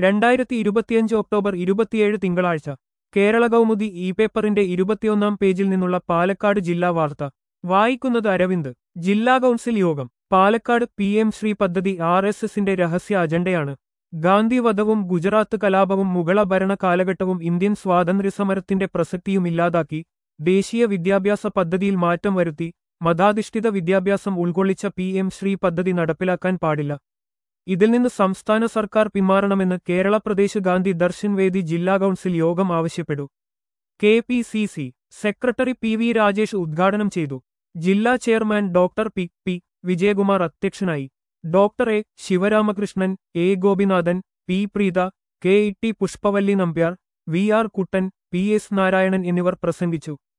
രണ്ടായിരത്തി ഇരുപത്തിയഞ്ച് ഒക്ടോബർ ഇരുപത്തിയേഴ് തിങ്കളാഴ്ച കേരള കൗമുദി ഇ പേപ്പറിന്റെ ഇരുപത്തിയൊന്നാം പേജിൽ നിന്നുള്ള പാലക്കാട് ജില്ലാ വാർത്ത വായിക്കുന്നത് അരവിന്ദ് ജില്ലാ കൗൺസിൽ യോഗം പാലക്കാട് പി എം ശ്രീ പദ്ധതി ആർ എസ് എസിന്റെ രഹസ്യ അജണ്ടയാണ് ഗാന്ധിവധവും ഗുജറാത്ത് കലാപവും മുഗള ഭരണ കാലഘട്ടവും ഇന്ത്യൻ സ്വാതന്ത്ര്യസമരത്തിന്റെ പ്രസക്തിയും ഇല്ലാതാക്കി ദേശീയ വിദ്യാഭ്യാസ പദ്ധതിയിൽ മാറ്റം വരുത്തി മതാധിഷ്ഠിത വിദ്യാഭ്യാസം ഉൾക്കൊള്ളിച്ച പി എം ശ്രീ പദ്ധതി നടപ്പിലാക്കാൻ പാടില്ല ഇതിൽ നിന്ന് സംസ്ഥാന സർക്കാർ പിന്മാറണമെന്ന് കേരള പ്രദേശ് ഗാന്ധി ദർശൻ വേദി ജില്ലാ കൗൺസിൽ യോഗം ആവശ്യപ്പെട്ടു K P C C secretary P V Rajesh ഉദ്ഘാടനം ചെയ്തു ജില്ലാ chairman doctor P P Vijayakumar അധ്യക്ഷനായി doctor A Sivaramakrishnan A Gopinathan P Preetha K E T Pushpavalli Nambiar V R Kuttan P S Narayanan എന്നിവർ പ്രസംഗിച്ചു